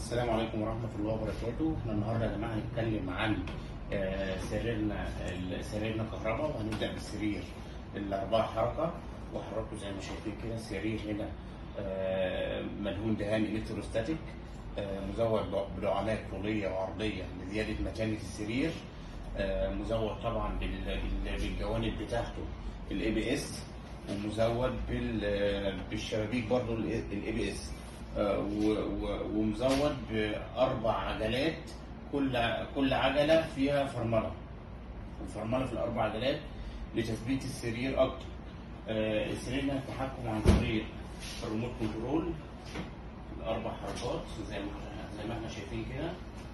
السلام عليكم ورحمة الله وبركاته، احنا النهارده يا جماعة هنتكلم عن آه، سريرنا ال- سريرنا كهرباء وهنبدأ بالسرير الأربعة حركة وحركوا زي ما شايفين كده سرير هنا آه، مدهون دهان الكتروستاتيك آه، مزود ب- بدعامات طولية وعرضية لزيادة متانة السرير آه، مزود طبعا بال- بال- بالجوانب بتاعته الاي بي اس ومزود بال- بالشبابيك برضو الاي بي اس ومزود باربع عجلات كل كل عجله فيها فرمله الفرمله في الاربع عجلات لتثبيت السرير اكتر آه، السرير لها التحكم عن طريق الريموت كنترول الاربع حركات زي ما زي ما احنا شايفين كده